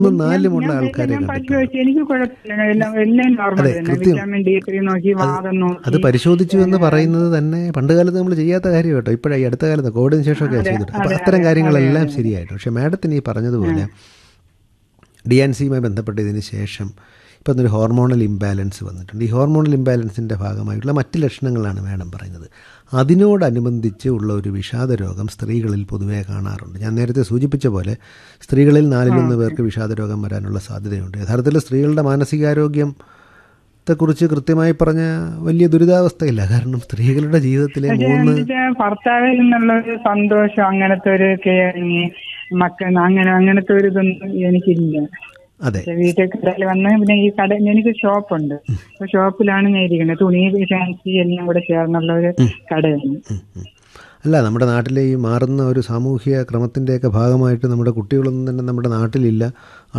മൂന്നും നാലുമുള്ള ഞാൻ ആൾക്കാരെ ഞാൻ കണ്ടിട്ടുണ്ട് പരിശോധിച്ചു എനിക്ക് കുഴപ്പമില്ല എല്ലാം എല്ലാം നോർമൽ അതെ, തന്നെ കൃത്യം. വിറ്റാമിൻ ഡി ത്രീ നോക്കി വാദം നോക്കി അത് പരിശോധിച്ചു എന്ന് പറയുന്നത് തന്നെ പണ്ട് കാലത്ത് നമ്മൾ ചെയ്യാത്ത കാര്യം കേട്ടോ ഇപ്പോഴാണ് ഈ അടുത്ത കാലത്ത് കോവിഡിന് ശേഷമൊക്കെ ചെയ്തിട്ട് അപ്പോൾ അത്തരം കാര്യങ്ങളെല്ലാം ശരിയായിട്ട് പക്ഷേ മാഡത്തിന് ഈ പറഞ്ഞതുപോലെ ഡി എൻ സിയുമായി ബന്ധപ്പെട്ടതിന് ശേഷം ഇപ്പം ഒരു ഹോർമോണൽ ഇംബാലൻസ് വന്നിട്ടുണ്ട് ഈ ഹോർമോണൽ ഇംബാലൻസിൻ്റെ ഭാഗമായിട്ടുള്ള മറ്റ് ലക്ഷണങ്ങളാണ് മാഡം പറയുന്നത് അതിനോടനുബന്ധിച്ച് ഉള്ള ഒരു വിഷാദ രോഗം സ്ത്രീകളിൽ പൊതുവേ കാണാറുണ്ട് ഞാൻ നേരത്തെ സൂചിപ്പിച്ച പോലെ സ്ത്രീകളിൽ നാലിലൊന്ന് പേർക്ക് വിഷാദ രോഗം വരാനുള്ള സാധ്യതയുണ്ട് യഥാർത്ഥത്തിൽ സ്ത്രീകളുടെ മാനസികാരോഗ്യം ത്തെക്കുറിച്ച് കൃത്യമായി പറഞ്ഞ വലിയ ദുരിതാവസ്ഥയില്ല കാരണം സ്ത്രീകളുടെ ജീവിതത്തിലെ പക്ഷെ മൂന്ന് എന്നുവെച്ചാ ഭർത്താവിൽ നിന്നുള്ള ഒരു സന്തോഷം അങ്ങനത്തെ ഒരു കെയറിങ് മക്കൾ അങ്ങനെ അങ്ങനത്തെ ഒരു ഇതൊന്നും എനിക്കില്ല അതെ പക്ഷെ വീട്ടിൽ കടയിൽ വന്ന് പിന്നെ ഈ കട എനിക്ക് ഷോപ്പുണ്ട് അപ്പൊ ഷോപ്പിലാണ് ഞാൻ ഇരിക്കുന്നത് തുണി ഫാൻസി എല്ലാം കൂടെ ചേർന്നുള്ള ഒരു കടയാണ് ഉം, ഉം. അല്ല നമ്മുടെ നാട്ടിലെ ഈ മാറുന്ന ഒരു സാമൂഹ്യ ക്രമത്തിൻ്റെയൊക്കെ ഭാഗമായിട്ട് നമ്മുടെ കുട്ടികളൊന്നും തന്നെ നമ്മുടെ നാട്ടിലില്ല